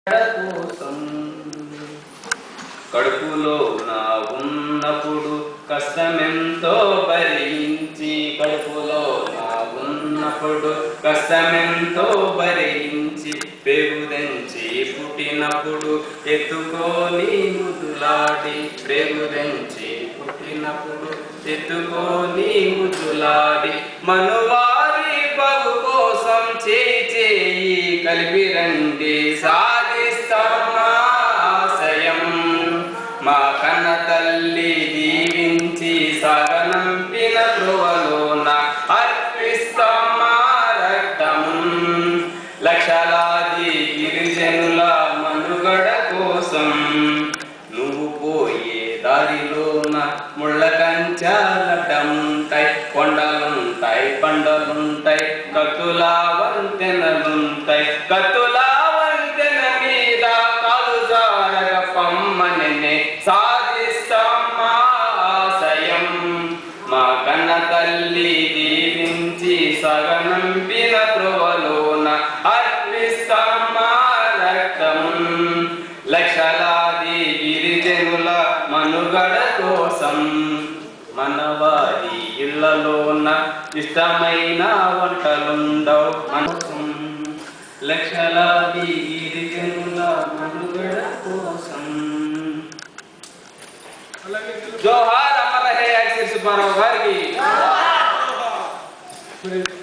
కోసం కడుపులో నా ఉన్నప్పుడు కష్టమెంతో భరించి కడుపులో నా ఉన్నప్పుడు కష్టమెంతో భరించి పెగుదెంచి పుట్టినప్పుడు ఎత్తుకొని ముదులాడి పెగుదెంచి పుట్టినప్పుడు ఎత్తుకొని ముదులాడి మనువారి బగు కోసం చేయి చేయి కలిపి రండి సాధిస్తామా ఆశయం మా కన్న తల్లి దీవించి సగనంపిన ధ్రువలోన అర్పిస్తామా రక్తము లక్షలాది గిరిజనుల మనుగడ కోసం నువ్వు పోయే దారిలోన ముళ్ళ కంచాలడ్డముంటాయి కొండలుంటాయి పండలుంటాయి కత్తుల వంతెనలుంటాయి కత్తుల వంతెన మీద కాలు జారగ పమ్మని సాధిస్తామా ఆశయం మా కన్న తల్లి దీవించి సగనంపిన త్రువలోన అర్పిస్తామా రక్తము లక్షలాది గిరిజనుల మనుగడ కోసం మనవారి ఇళ్లలోన ఇష్టమైన వంటలుండవు మనసం లక్షలాది గిరిజనుల మనుగడ కోసం జోహార్ అమర హే యాక్సిర్ సుబ్బారావు గారికి మరి